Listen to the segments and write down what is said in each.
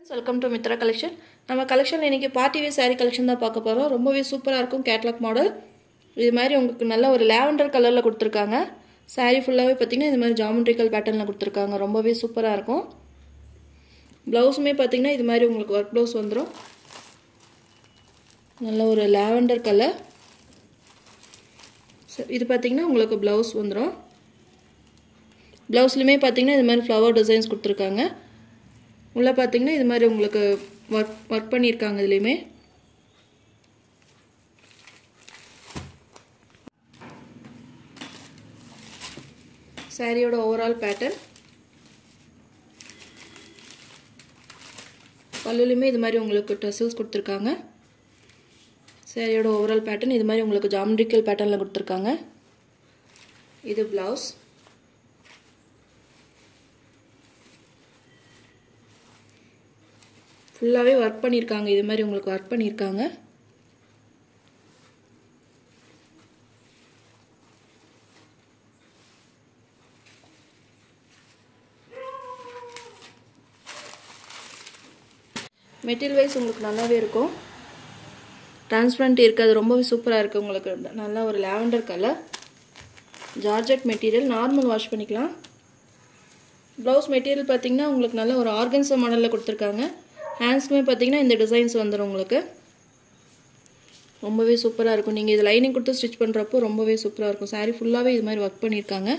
welcome to Mitra collection நம்ம collection இன்றைக்கி party wear saree collection தான் பார்க்க போகிறோம் ரொம்பவே சூப்பராக இருக்கும் கேட்லாக் மாடல் இது மாதிரி உங்களுக்கு நல்ல ஒரு லேவண்டர் கலரில் கொடுத்துருக்காங்க saree ஃபுல்லாகவே பார்த்தீங்கன்னா இது மாதிரி ஜாமெட்ரிக்கல் பேட்டர்னில் கொடுத்துருக்காங்க ரொம்பவே சூப்பராக இருக்கும் ப்ளவுஸுமே பார்த்தீங்கன்னா இது மாதிரி உங்களுக்கு ஒர்க் ப்ளவுஸ் வந்துடும் நல்ல ஒரு லேவண்டர் கலர் இது பார்த்தீங்கன்னா உங்களுக்கு ப்ளவுஸ் வந்துடும் ப்ளவுஸ்லையுமே பார்த்தீங்கன்னா இது மாதிரி ஃப்ளவர் டிசைன்ஸ் கொடுத்துருக்காங்க உள்ளே பார்த்தீங்கன்னா இது மாதிரி உங்களுக்கு ஒர்க் ஒர்க் பண்ணியிருக்காங்க இதுலேயுமே சாரியோட ஓவரால் பேட்டர்ன் பல்லுலையுமே இது மாதிரி உங்களுக்கு டசல்ஸ் கொடுத்துருக்காங்க சாரியோட ஓவரால் பேட்டர்ன் இது மாதிரி உங்களுக்கு ஜாமெட்ரிக்கல் பேட்டர்னில் கொடுத்துருக்காங்க இது ப்ளவுஸ் ஃபுல்லாகவே ஒர்க் பண்ணியிருக்காங்க இது மாதிரி உங்களுக்கு ஒர்க் பண்ணியிருக்காங்க மெட்டீரியல் வைஸ் உங்களுக்கு நல்லாவே இருக்கும் டிரான்ஸ்பரண்ட் இருக்காது ரொம்பவே சூப்பராக இருக்குது உங்களுக்கு நல்லா ஒரு lavender colour georgette material normal wash பண்ணிக்கலாம் ப்ளவுஸ் மெட்டீரியல் பார்த்தீங்கன்னா உங்களுக்கு நல்ல ஒரு ஆர்கன்ஸா மாடலில் கொடுத்துருக்காங்க ஹேண்ட்ஸ்க்குமே பார்த்தீங்கன்னா இந்த டிசைன்ஸ் வந்துடும் உங்களுக்கு ரொம்பவே சூப்பராக இருக்கும் நீங்கள் இது லைனிங் கொடுத்து ஸ்டிச் பண்ணுறப்போ ரொம்பவே சூப்பராக இருக்கும் சாரீ ஃபுல்லாகவே இது மாதிரி ஒர்க் பண்ணியிருக்காங்க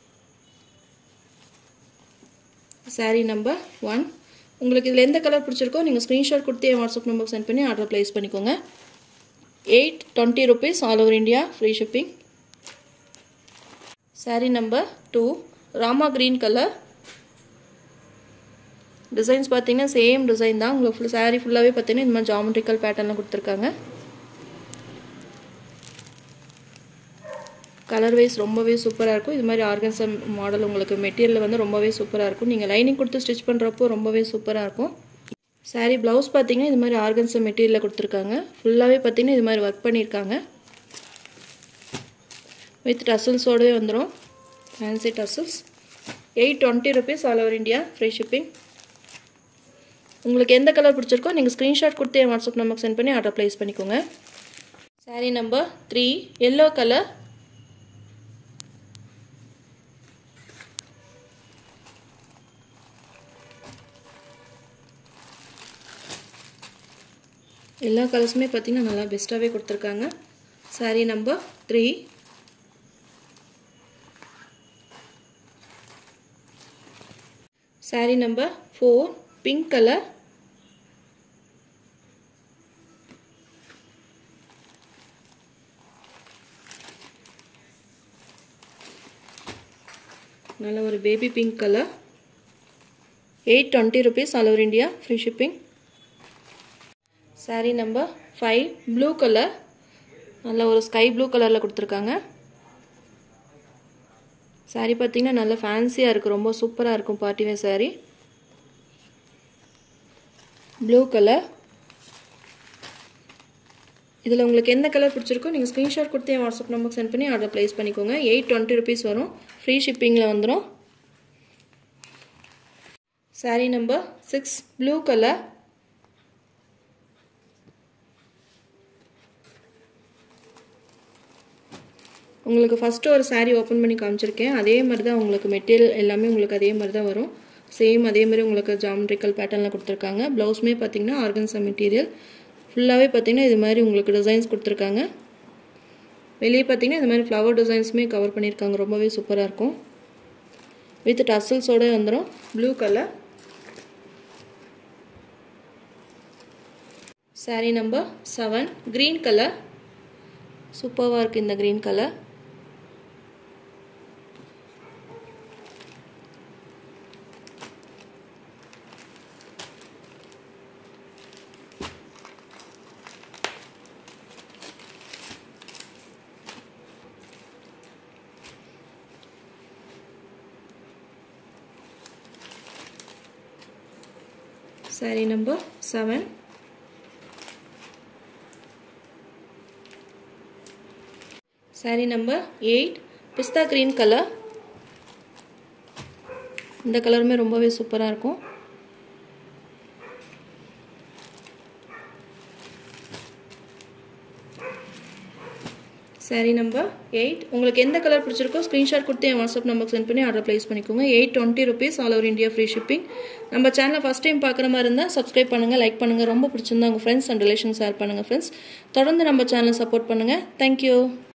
சாரீ நம்பர் ஒன் உங்களுக்கு இதில் எந்த கலர் பிடிச்சிருக்கோ நீங்கள் ஸ்க்ரீன்ஷாட் கொடுத்து என் வாட்ஸ்அப் நம்பருக்கு சென்ட் பண்ணி ஆர்டர் ப்ளேஸ் பண்ணிக்கோங்க eight twenty rupees all over India free shipping sari number two Rama green colour designs பார்த்தீங்கன்னா சேம் டிசைன் தான் உங்களுக்கு ஃபுல் சாரீ ஃபுல்லாகவே பார்த்தீங்கன்னா இந்த மாதிரி ஜாமெட்ரிக்கல் பேட்டர்னில் கொடுத்துருக்காங்க கலர் வைஸ் ரொம்பவே சூப்பராக இருக்கும் இது மாதிரி ஆர்கன்சம் மாடல் உங்களுக்கு மெட்டீரியல் வந்து ரொம்பவே சூப்பராக இருக்கும் நீங்கள் லைனிங் கொடுத்து ஸ்டிச் பண்ணுறப்போ ரொம்பவே சூப்பராக இருக்கும் சாரீ ப்ளவுஸ் பார்த்தீங்கன்னா இது மாதிரி ஆர்கன்சம் மெட்டீரியலில் கொடுத்துருக்காங்க ஃபுல்லாகவே பார்த்தீங்கன்னா இது மாதிரி ஒர்க் பண்ணியிருக்காங்க வித் டசல்ஸோடவே வந்துடும் fancy tassels eight twenty rupees all over India free shipping உங்களுக்கு எந்த கலர் பிடிச்சிருக்கோ நீங்கள் ஸ்க்ரீன்ஷாட் கொடுத்து என் வாட்ஸ்அப் நம்பருக்கு சென்ட் பண்ணி ஆர்டர் ப்ளேஸ் பண்ணிக்கோங்க sari number three yellow colour எல்லா கலர்ஸுமே பார்த்திங்கன்னா நல்லா பெஸ்ட்டாகவே கொடுத்துருக்காங்க sari number three sari number four pink colour நல்ல ஒரு baby pink colour eight twenty rupees all over India free shipping sari number five blue colour நல்ல ஒரு ஸ்கை ப்ளூ கலரில் கொடுத்துருக்காங்க சாரீ பார்த்தீங்கன்னா நல்ல ஃபேன்சியாக இருக்குது ரொம்ப சூப்பராக இருக்கும் பார்ட்டிவேர் சாரீ ப்ளூ கலர் இதில் உங்களுக்கு எந்த கலர் பிடிச்சிருக்கோ நீங்கள் ஸ்க்ரீன்ஷாட் கொடுத்து என் வாட்ஸ்அப் நம்பருக்கு சென்ட் பண்ணி ஆர்டர் ப்ளேஸ் பண்ணிக்கோங்க எயிட் டுவெண்ட்டி ருபீஸ் வரும் ஃப்ரீ ஷிப்பிங்கில் வந்துடும் sari number six blue colour உங்களுக்கு ஃபஸ்ட்டு ஒரு சாரீ ஓப்பன் பண்ணி காமிச்சிருக்கேன் அதே மாதிரி தான் உங்களுக்கு மெட்டீரியல் எல்லாமே உங்களுக்கு அதே மாதிரி தான் வரும் சேம் அதே மாதிரி உங்களுக்கு ஜாமெட்ரிக்கல் பேட்டர்னில் கொடுத்துருக்காங்க ப்ளவுஸுமே பார்த்தீங்கன்னா ஆர்கன்ஸா மெட்டீரியல் ஃபுல்லாகவே பார்த்தீங்கன்னா இது மாதிரி உங்களுக்கு டிசைன்ஸ் கொடுத்துருக்காங்க வெளியே பார்த்தீங்கன்னா இது மாதிரி ஃப்ளவர் டிசைன்ஸுமே கவர் பண்ணியிருக்காங்க ரொம்பவே சூப்பராக இருக்கும் வித் டசல்ஸோடு வந்துடும் blue colour sari number seven green colour சூப்பராக இருக்குது இந்த green colour sari number seven sari number eight பிஸ்தா க்ரீன் கலர் இந்த கலருமே ரொம்பவே சூப்பராக இருக்கும் சாரீ நம்பர் எயிட் உங்களுக்கு எந்த கலர் பிடிச்சிருக்கோ ஸ்க்ரீன்ஷாட் கொடுத்து என் வாட்ஸ்அப் நம்பருக்கு சென்ட் பண்ணி ஆர்டர் ப்ளேஸ் பண்ணிக்கோங்க eight twenty rupees all over India free shipping நம்ம சேனலை ஃபஸ்ட் டைம் பார்க்குற மாதிரி இருந்தால் சப்ஸ்கிரைப் பண்ணுங்கள் லைக் பண்ணுங்கள் ரொம்ப பிடிச்சிருந்தா உங்கள் ஃப்ரெண்ட்ஸ் அண்ட் ரிலேஷன் ஷேர் பண்ணுங்கள் ஃப்ரெண்ட்ஸ் தொடர்ந்து நம்ம சேனலை சப்போர்ட் பண்ணுங்கள் தேங்க்யூ